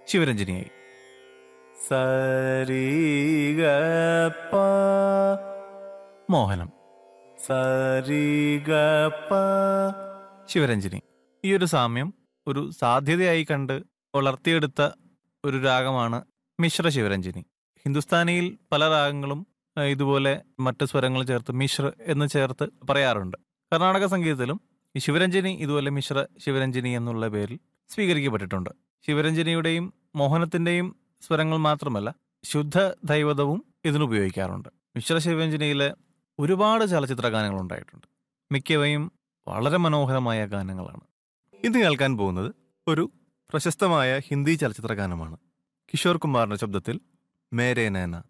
ശിവരഞ്ജനിയായി സരിഗ മോഹനം സരിഗ ശിവരഞ്ജനി ഈ ഒരു സാമ്യം ഒരു സാധ്യതയായി കണ്ട് വളർത്തിയെടുത്ത ഒരു രാഗമാണ് മിശ്ര ശിവരഞ്ജനി ഹിന്ദുസ്ഥാനിയിൽ പല രാഗങ്ങളും ആ, ഇതുപോലെ മറ്റ് സ്വരങ്ങൾ ചേർത്ത് മിശ്ര എന്ന് ചേർത്ത് പറയാറുണ്ട് കർണാടക സംഗീതത്തിലും ഈ ശിവരഞ്ജനി ഇതുപോലെ മിശ്ര ശിവരഞ്ജനി എന്നുള്ള പേരിൽ സ്വീകരിക്കപ്പെട്ടിട്ടുണ്ട് ശിവരഞ്ജനിയുടെയും മോഹനത്തിന്റെയും സ്വരങ്ങൾ മാത്രമല്ല ശുദ്ധ ദൈവതവും ഇതിനുപയോഗിക്കാറുണ്ട് മിശ്ര ശിവരഞ്ജനിയിലെ ഒരുപാട് ചലച്ചിത്ര ഗാനങ്ങൾ ഉണ്ടായിട്ടുണ്ട് മിക്കവയും വളരെ മനോഹരമായ ഗാനങ്ങളാണ് ഇന്ന് കേൾക്കാൻ പോകുന്നത് ഒരു പ്രശസ്തമായ ഹിന്ദി ചലച്ചിത്ര ഗാനമാണ് കിഷോർ കുമാറിന്റെ ശബ്ദത്തിൽ മേരേ നൈന